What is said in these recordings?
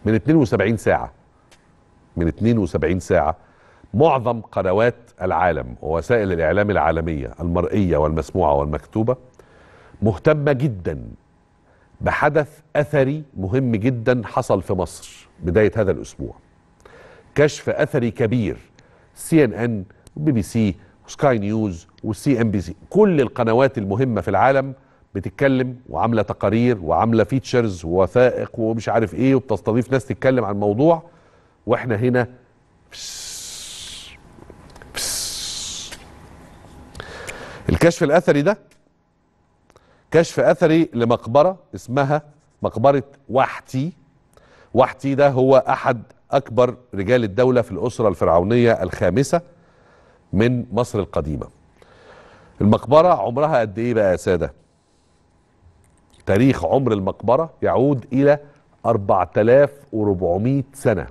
من 72 ساعه من 72 ساعه معظم قنوات العالم ووسائل الاعلام العالميه المرئيه والمسموعه والمكتوبه مهتمه جدا بحدث اثري مهم جدا حصل في مصر بدايه هذا الاسبوع كشف اثري كبير سي ان ان وبي بي سي وسكاي نيوز والسي ام بي سي كل القنوات المهمه في العالم بتتكلم وعامله تقارير وعامله فيتشرز ووثائق ومش عارف ايه وبتستضيف ناس تتكلم عن الموضوع واحنا هنا الكشف الاثري ده كشف اثري لمقبره اسمها مقبره وحتي وحتي ده هو احد اكبر رجال الدوله في الاسره الفرعونيه الخامسه من مصر القديمه المقبره عمرها قد ايه بقى يا ساده تاريخ عمر المقبره يعود الى 4400 سنه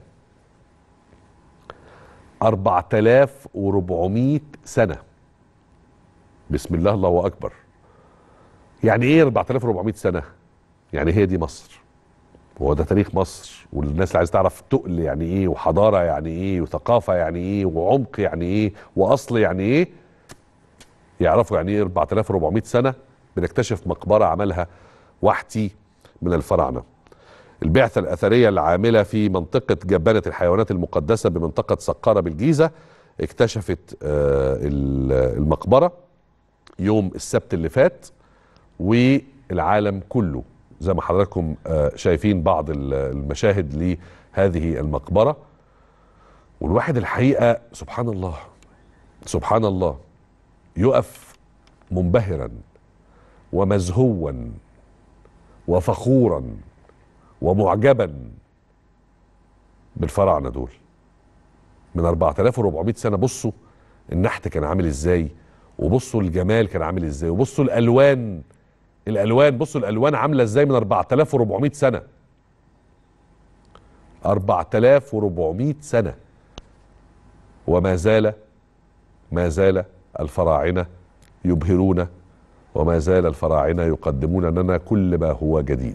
4400 سنه بسم الله الله اكبر يعني ايه 4400 سنه يعني هي دي مصر هو ده تاريخ مصر والناس اللي عايز تعرف تقل يعني ايه وحضاره يعني ايه وثقافه يعني ايه وعمق يعني ايه واصل يعني ايه يعرفوا يعني ايه 4400 سنه بنكتشف مقبره عملها وحتي من الفراعنه البعثه الاثريه العامله في منطقه جبانه الحيوانات المقدسه بمنطقه سقاره بالجيزه اكتشفت آه المقبره يوم السبت اللي فات والعالم كله زي ما حضراتكم شايفين بعض المشاهد لهذه المقبرة والواحد الحقيقة سبحان الله سبحان الله يقف منبهرا ومزهوا وفخورا ومعجبا بالفراعنة دول من 4400 سنة بصوا النحت كان عامل ازاي وبصوا الجمال كان عامل ازاي وبصوا الالوان الالوان بصوا الالوان عامله ازاي من 4400 سنه 4400 سنه وما زال ما زال الفراعنه يبهرون وما زال الفراعنه يقدمون لنا كل ما هو جديد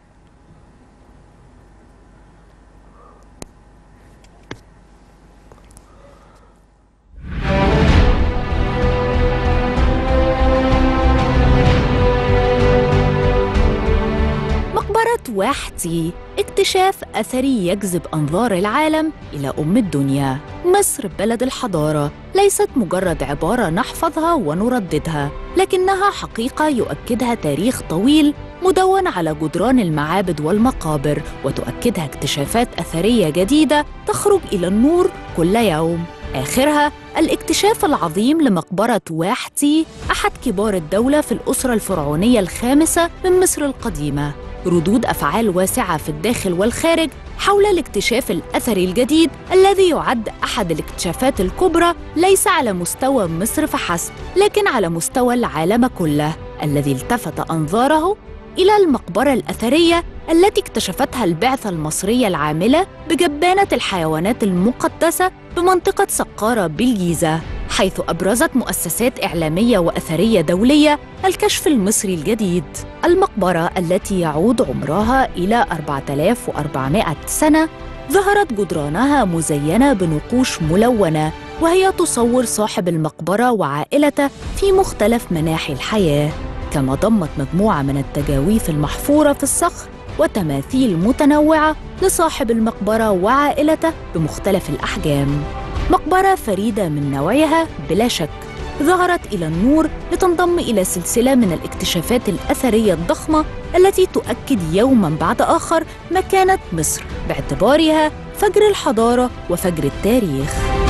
واحتي اكتشاف أثري يجذب أنظار العالم إلى أم الدنيا مصر بلد الحضارة ليست مجرد عبارة نحفظها ونرددها لكنها حقيقة يؤكدها تاريخ طويل مدون على جدران المعابد والمقابر وتؤكدها اكتشافات أثرية جديدة تخرج إلى النور كل يوم آخرها الاكتشاف العظيم لمقبرة واحتي أحد كبار الدولة في الأسرة الفرعونية الخامسة من مصر القديمة ردود افعال واسعه في الداخل والخارج حول الاكتشاف الاثري الجديد الذي يعد احد الاكتشافات الكبرى ليس على مستوى مصر فحسب لكن على مستوى العالم كله الذي التفت انظاره الى المقبره الاثريه التي اكتشفتها البعثه المصريه العامله بجبانه الحيوانات المقدسه بمنطقه سقاره بالجيزه حيث ابرزت مؤسسات اعلاميه واثريه دوليه الكشف المصري الجديد المقبره التي يعود عمرها الى 4400 سنه ظهرت جدرانها مزينه بنقوش ملونه وهي تصور صاحب المقبره وعائلته في مختلف مناحي الحياه كما ضمت مجموعه من التجاويف المحفوره في الصخر وتماثيل متنوعه لصاحب المقبره وعائلته بمختلف الاحجام مقبرة فريدة من نوعها بلا شك ظهرت إلى النور لتنضم إلى سلسلة من الاكتشافات الأثرية الضخمة التي تؤكد يوماً بعد آخر مكانة مصر باعتبارها فجر الحضارة وفجر التاريخ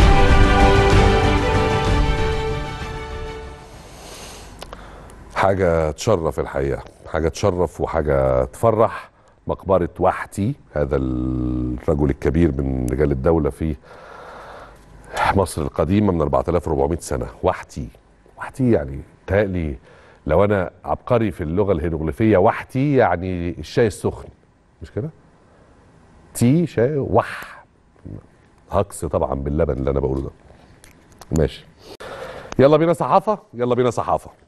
حاجة تشرف الحقيقة حاجة تشرف وحاجة تفرح مقبرة وحتي هذا الرجل الكبير من رجال الدولة في مصر القديمه من 4400 سنه وحتي وحتي يعني تهيألي لو انا عبقري في اللغه الهيروغليفيه وحتي يعني الشاي السخن مش كده؟ تي شاي وح هكس طبعا باللبن اللي انا بقوله ده ماشي يلا بينا صحافه يلا بينا صحافه